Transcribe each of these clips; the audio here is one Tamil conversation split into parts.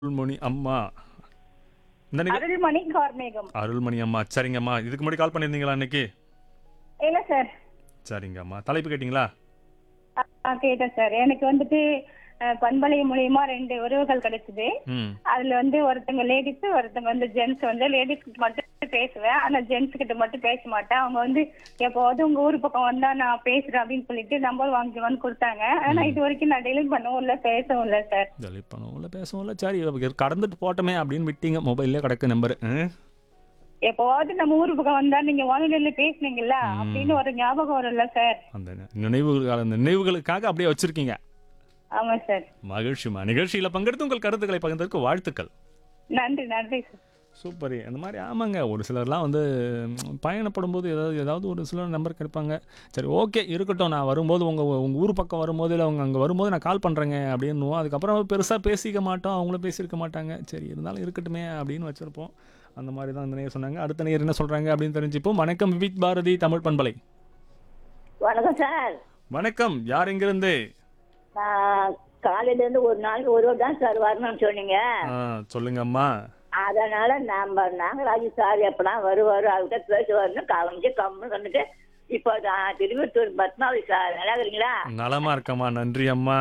அருள்மொழி அம்மா இந்த நிக- அருள்மணி கார்மேகம் அருள்மணி அம்மா சரிங்கம்மா இதுக்கு முன்னாடி கால் பண்ணியிருந்தீங்களா இன்னைக்கு இல்ல சார் சரிங்கம்மா தலைப்பு கேட்டிங்களா ஆ, கேட்டேன் சார் எனக்கு வந்துட்டு அஹ், பண்பலை மூலியமா ரெண்டு உறவுகள் கிடைச்சது ம் அதுல வந்து ஒருத்தங்க லேடிஸ் ஒருத்தங்க வந்து ஜென்ஸ் வந்து லேடிஸ் கிட்ட மட்டும் பேசுவேன் ஆனா ஜென்ஸ் கிட்ட மட்டும் பேச மாட்டேன் அவங்க வந்து எப்போவாவது உங்க ஊர் பக்கம் வந்தா நான் பேசுறேன் அப்படின்னு சொல்லிட்டு நம்பர் வாங்கிக்குவான்னு கொடுத்தாங்க ஆனா இது வரைக்கும் நான் டெலிட் பண்ணவும் இல்ல பேசவும் இல்ல சார் டெலிட் பண்ணவும் இல்லை பேசவும் இல்லை சரி இவ கடந்துட்டு போட்டோமே அப்படின்னு விட்டீங்க மொபைல்லே கிடக்கு நம்பர் எப்போவாவது நம்ம ஊர் பக்கம் வந்தா நீங்க வானொலியில பேசுனீங்கல்ல அப்படின்னு ஒரு ஞாபகம் வரும்ல சார் அந்த நினைவுகள் அந்த நினைவுகளுக்காக அப்படியே வச்சிருக்கீங்க ஆமா சார் மகிழ்ச்சிமா நிகழ்ச்சியில் பங்கெடுத்து உங்கள் கருத்துக்களை பகிர்ந்ததற்கு வாழ்த்துக்கள் நன்றி நன்றி சார் சூப்பர் அந்த மாதிரி ஆமாங்க ஒரு சிலர்லாம் வந்து ம், பயணப்படும் போது ஏதாவது ஏதாவது ஒரு சிலர் நம்பர் கிடைப்பாங்க சரி ஓகே இருக்கட்டும் நான் வரும்போது உங்கள் உங்கள் ஊர் பக்கம் வரும்போது இல்லை அவங்க அங்கே வரும்போது நான் கால் பண்ணுறேங்க அப்படின்னுவோம் அதுக்கப்புறம் பெருசாக பேசிக்க மாட்டோம் அவங்களும் பேசியிருக்க மாட்டாங்க சரி இருந்தாலும் இருக்கட்டுமே அப்படின்னு வச்சுருப்போம் அந்த மாதிரி தான் அந்த நேர் சொன்னாங்க அடுத்த நேர் என்ன சொல்கிறாங்க அப்படின்னு தெரிஞ்சுப்போம் வணக்கம் விவிக் பாரதி தமிழ் பண்பலை வணக்கம் சார் வணக்கம் யார் எங்கிருந்து நான் காலையில இருந்து ஒரு நாளைக்கு ஒரு தான் சார் வரணும்னு சொன்னீங்க ஆ சொல்லுங்கம்மா அதனால நம்ம நாகராஜ் சார் எப்பலாம் வருவாரு அவர்கிட்ட பேசுவாருன்னு கவனிச்சு கம்முன்னு வந்துட்டு இப்போ நான் திருவத்தூர் பத்மாவதி சார் நல்லா இருக்கிறீங்களா நலமா இருக்கம்மா நன்றி அம்மா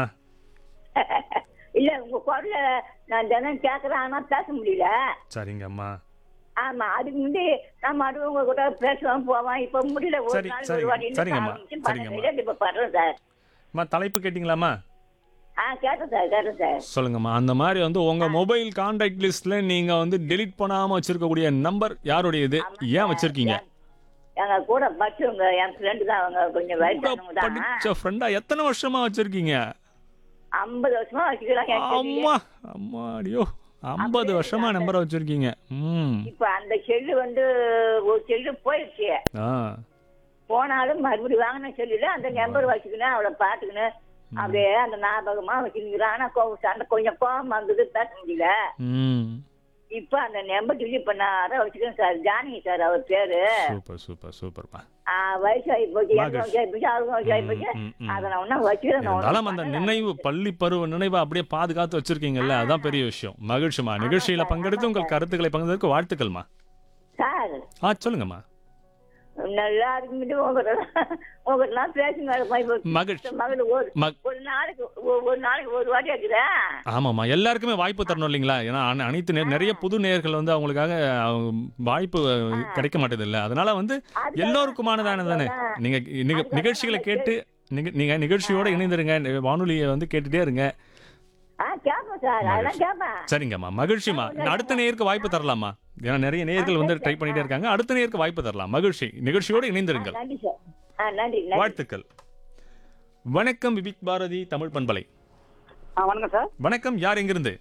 இல்ல உங்க குரல நான் தினம் கேட்கறேன் ஆனா பேச முடியல சரிங்கம்மா ஆமா அதுக்கு முந்தி நம்ம அது உங்க கூட பேசுவோம் போவோம் இப்ப முடியல ஒரு சரி, நாள் சரிங்க, ஒரு வாட்டி சரிங்கம்மா, ஆரம்பிச்சு சரிங்கம்மா. பன்னெண்டு இப்ப படுறோம் சார் அம்மா தலைப்பு கேட்டிங்களாம்மா ஆ கேட்டேன் சார் கேட்டேன் சார் சொல்லுங்கம்மா அந்த மாதிரி வந்து உங்க மொபைல் கான்டாக்ட் லிஸ்ட்ல நீங்க வந்து டெலீட் பண்ணாம வச்சிருக்கக்கூடிய நம்பர் யாருடையது ஏன் வச்சிருக்கீங்க எங்க கூட படிச்சவங்க என் ஃப்ரெண்டு தான் அவங்க கொஞ்சம் கூட வயசானவங்க தான் படிச்ச ஃப்ரெண்டா எத்தனை வருஷமா வச்சிருக்கீங்க ஐம்பது வருஷமா வச்சுக்கலாம் எனக்கு தெரியல. அம்மா அம்மா அடியோ ஐம்பது வருஷமா நம்பரை வச்சிருக்கீங்க ம் இப்ப அந்த செல்லு வந்து ஒரு செல்லு போயிடுச்சு ஆ போனாலும் மறுபடியும் வாங்கின செல்லுல அந்த நம்பர் வச்சுக்கணும் அவளை பாத்துக்கணும் அப்படியே அந்த ஞாபகமா வச்சுக்கிறேன் ஆனா கோ- சண்டை கொஞ்சம் கோவம் வந்தது பேச முடியல ம் இப்ப அந்த நம்பர் டிலீட் பண்ணாத வச்சுக்கிறேன் சார் ஜானகி சார் அவர் பேரு சூப்பர் சூப்பர் சூப்பர்ப்பா ஆ, வயசாகி போச்சு எனக்கு மகிழ்ச்சி. வயசாகி போச்சு அவருக்கும் வயசாகி போச்சு ம், ம், ம். அதை நான் ஒன்னும் வச்சுக்கிறேன் நான் இருந்தாலும் ஒண்ணும் அந்த பண்ணல. நினைவு பள்ளி பருவ நினைவை அப்படியே பாதுகாத்து வச்சிருக்கீங்கல்ல அதான் பெரிய விஷயம் மகிழ்ச்சிமா நிகழ்ச்சியில பங்கெடுத்து உங்கள் கருத்துக்களை பகிர்ந்ததற்கு வாழ்த்துக்கள்மா சார் ஆ சொல்லுங்கம்மா நல்லா இருக்குமிட்டு உங்ககிட்ட உங்ககிட்டலாம் பேசுங்க மகிழ்ச்சி மகள் ஒரு மக் ஒரு நாளைக்கு ஒ- ஒரு நாளைக்கு ஒரு வாட்டி இருக்குதா ஆமாம்மா எல்லாருக்குமே வாய்ப்பு தரணும் இல்லைங்களா ஏன்னா அன- அனைத்து நே- நிறைய புது நேயர்கள் வந்து அவங்களுக்காக அவங்க வாய்ப்பு கிடைக்க மாட்டேது இல்லை அதனால வந்து எல்லோருக்குமானதான தானே நீங்க நிக- நிகழ்ச்சிகளை கேட்டு நிக- நீங்க நிகழ்ச்சியோட இணைந்திருங்க வானொலியை வந்து கேட்டுட்டே இருங்க ஆ கேட்பேன் சார் அதெல்லாம் கேட்பேன் சரிங்கம்மா மகிழ்ச்சிமா அடுத்த நேயருக்கு வாய்ப்பு தரலாமா ஏன்னா நிறைய நேயர்கள் வந்து ட்ரை பண்ணிட்டே இருக்காங்க அடுத்த நேயருக்கு வாய்ப்பு தரலாம் மகிழ்ச்சி நிகழ்ச்சியோட இணைந்திருங்கள் நன்றி சார் ஆ நன்றி நன்றி வாழ்த்துக்கள் வணக்கம் விபிக் பாரதி தமிழ் பண்பலை ஆ வணக்கம் சார் வணக்கம் யார் எங்கிருந்து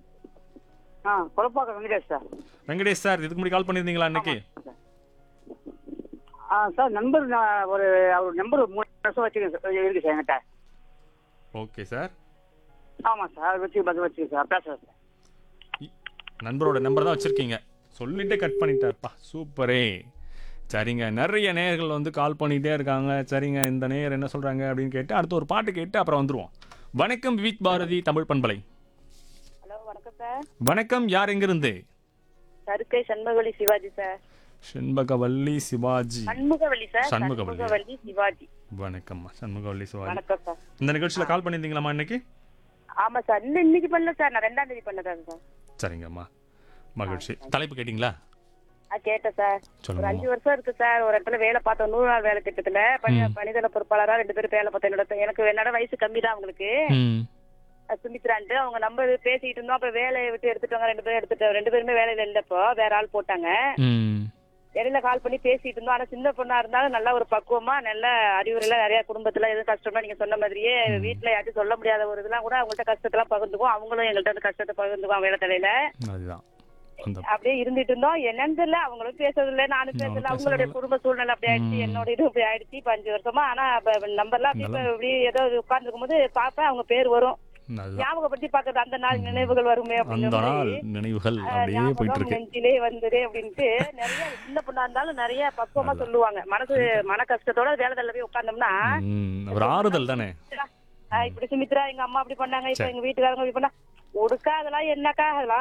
ஆ குழப்பாக்கம் வெங்கடேஷ் சார் வெங்கடேஷ் சார் இதுக்கு முன்னாடி கால் பண்ணியிருந்தீங்களா இன்னைக்கு ஆ சார் நம்பர் நான் ஒரு அவர் நம்பர் மூணு வருஷம் வச்சுருக்கேன் சார் இருக்கு சார் என்கிட்ட ஓகே சார் ஆமாம் சார் அதை வச்சு பதில் வச்சுருக்கேன் சார் பேசுகிறேன் சார் நண்பரோட நம்பர் தான் வச்சிருக்கீங்க சொல்லிட்டு கட் பண்ணிட்டாருப்பா சூப்பரே சரிங்க நிறைய நேயர்கள் வந்து கால் பண்ணிகிட்டே இருக்காங்க சரிங்க இந்த நேயர் என்ன சொல்கிறாங்க அப்படின்னு கேட்டு அடுத்து ஒரு பாட்டு கேட்டு அப்புறம் வந்துருவோம் வணக்கம் விவிக் பாரதி தமிழ் பண்பலை ஹலோ வணக்கம் சார் வணக்கம் யார் எங்கிருந்து சருக்கை சண்முகவழி சிவாஜி சார் செண்பகவல்லி சிவாஜி சண்முகவழி சார் சண்முகவல்லி. சண்முகவல்லி சிவாஜி வணக்கம்மா சண்முகவல்லி சிவாஜி வணக்கம் சார் இந்த நிகழ்ச்சியில் கால் பண்ணியிருந்தீங்களாம்மா இன்னைக்கு ஆமா சார் இன்னும் இன்னைக்கு பண்ணல சார் நான் ரெண்டாம் தேதி பண்ணதாங்க சார் சரிங்கம்மா மகிழ்ச்சி தலைப்பு கேட்டிங்களா ஆ கேட்டேன் சார் ஒரு சொல்லுங்கம்மா அஞ்சு வருஷம் இருக்கு சார் ஒரு இடத்துல வேலை பார்த்தோம் நூறு நாள் வேலை திட்டத்துல பணி பணிதள பொறுப்பாளரா ரெண்டு பேரும் வேலை பார்த்தோம் என்னோட எனக்கு என்னோட வயசு கம்மி தான் அவங்களுக்கு ம் அஹ் சுமித்ரான்ட்டு அவங்க நம்பர் பேசிட்டு இருந்தோம் அப்புறம் வேலையை விட்டு எடுத்துட்டாங்க ரெண்டு பேரும் எடுத்துட்டோம் ரெண்டு பேருமே வேலையில இல்லப்போ வேற ஆள் போட்டாங்க ம் இடையில கால் பண்ணி பேசிட்டு இருந்தோம் ஆனா சின்ன பொண்ணா இருந்தாலும் நல்ல ஒரு பக்குவமா நல்ல அறிவுரைல நிறைய குடும்பத்துல எதுவும் கஷ்டமா நீங்க சொன்ன மாதிரியே வீட்டுல யார்ட்டும் சொல்ல முடியாத ஒரு இதெல்லாம் கூட அவங்கள்ட்ட கஷ்டத்தெல்லாம் பகிர்ந்துக்குவோம் அவங்களும் எங்கள்கிட்ட வந்து கஷ்டத்தை பகிர்ந்துக்குவோம் வேலை தலையில அதுதான் அந்த அப்படியே இருந்துட்டு இருந்தோம் என்னன்னு தெரியல அவங்களும் பேசுறது இல்ல நானும் பேசல நானும் அவங்களுடைய பேசல. குடும்ப சூழ்நிலை அப்படி ஆயிடுச்சு என்னோட இது இப்படி ஆயிடுச்சு இப்ப அஞ்சு வருஷமா ஆனா நம்பர்லாம் இப்ப இப்படி ஏதோ உட்கார்ந்துருக்கும் போது பாப்பேன் அவங்க பேர் வரும் அதுதான் ஞாபகப்படுத்தி பாக்குறது அந்த நாள் நினைவுகள் வருமே அந்த அப்படிங்கிற நாள் மாதிரி நினைவுகள் அஹ், அப்படியே போயிட்டு ஞாபகம் இருக்கு நெஞ்சிலே வந்துரு அப்படின்ட்டு நிறைய சின்ன பொண்ணா இருந்தாலும் நிறைய பக்குவமா சொல்லுவாங்க மனசு மன கஷ்டத்தோட வேலை தள்ள போய் உட்கார்ந்தோம்னா ம், ஒரு ஆறுதல் தானே அஹ், இப்படி சுமித்ரா எங்க அம்மா அப்படி பண்ணாங்க இப்ப சரி. எங்க வீட்டுக்காரங்க இப்படி பண்ணா உடுக்கா அதெல்லாம் என்னக்கா அதெல்லாம்